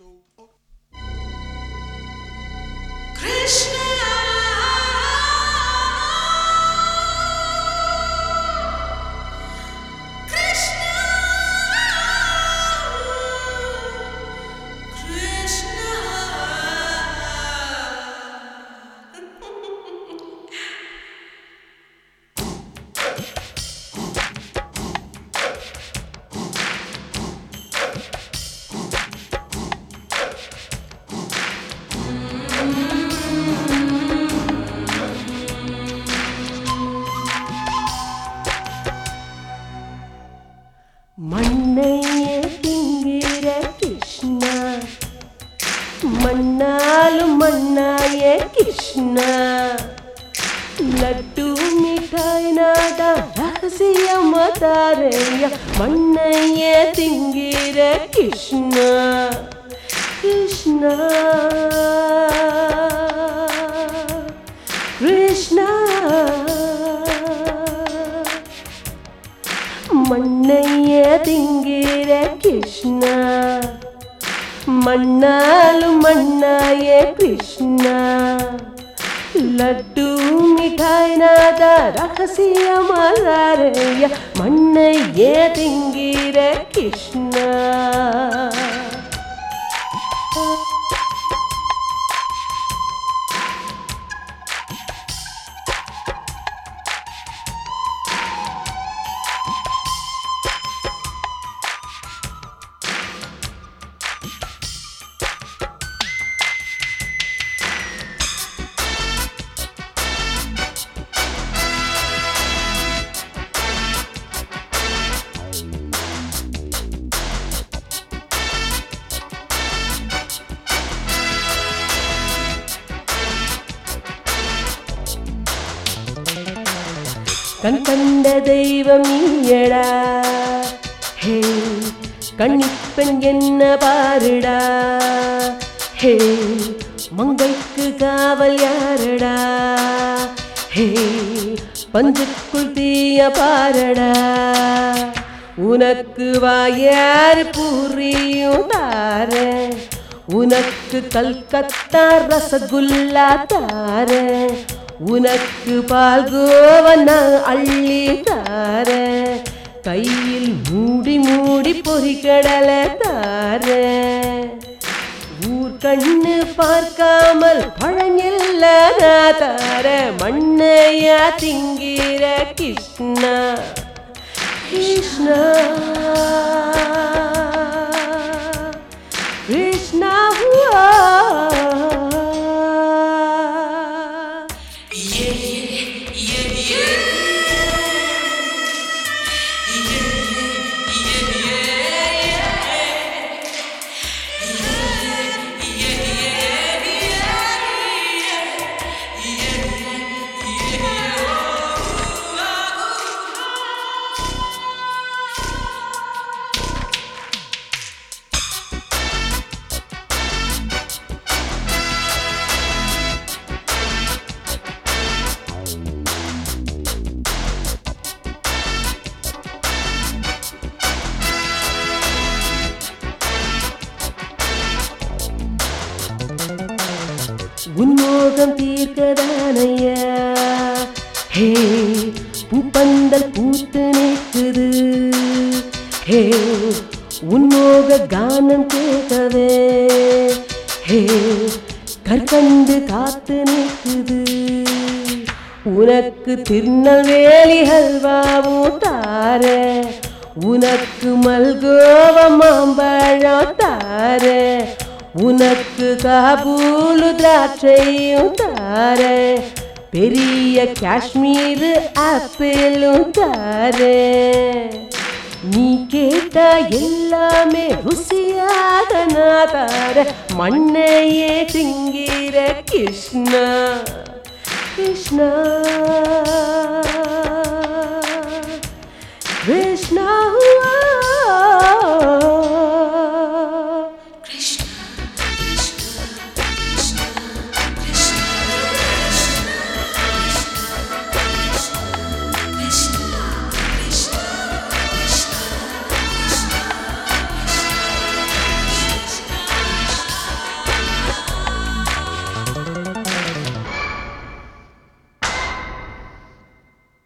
மண்ணையே திங்கிற கிருஷ்ணா மண்ணாலும் மண்ணாய கிருஷ்ணா லட்டு மிட்டாய் நாடா ரகசியமா தாரையா மண்ணையே திங்கிற கிருஷ்ணா கிருஷ்ணா கிருஷ்ணா மண்ணைய திங்கிற கிருஷ்ணா மண்ணாலும் மண்ணாய கிருஷ்ணா லட்டு மிட்டாய் நாத ரகசியமாதாரைய மண்ணைய திங்கிற கிருஷ்ணா கண் கண்ட தெய்வம் நீயடா ஹே கண்ணிப்பெண் என்ன பாருடா ஹே மங்கைக்கு காவல் யாரடா ஹே பஞ்சுக்குள் தீய பாரடா உனக்கு வாயார் புரியும் தார உனக்கு கல்கத்தா ரசகுல்லா தார உனக்கு பால் கோவன அள்ளி தார கையில் மூடி மூடி பொறிக்கடலை தார ஊர் கண்ணு பார்க்காமல் பழங்கில்ல தார மண்ணையா திங்கிற கிருஷ்ணா கிருஷ்ணா கிருஷ்ணா ஹுவா. உன்மோகம் தீர்க்கதானையா ஹே பூப்பந்தல் பூத்து நிற்குது ஹே உன்மோக கானம் கேட்கவே ஹே கற்கண்டு காத்து நிற்குது உனக்கு திருநெல்வேலி ஹல்வாவும் தார உனக்கு மல்கோவ மாம்பழம் தார உனக்கு காபூலு திராட்சையும் தார பெரிய காஷ்மீர் ஆப்பிளும் தார நீ கேட்ட எல்லாமே ருசியாக நான் தார மண்ணையே திங்கிற கிருஷ்ணா கிருஷ்ணா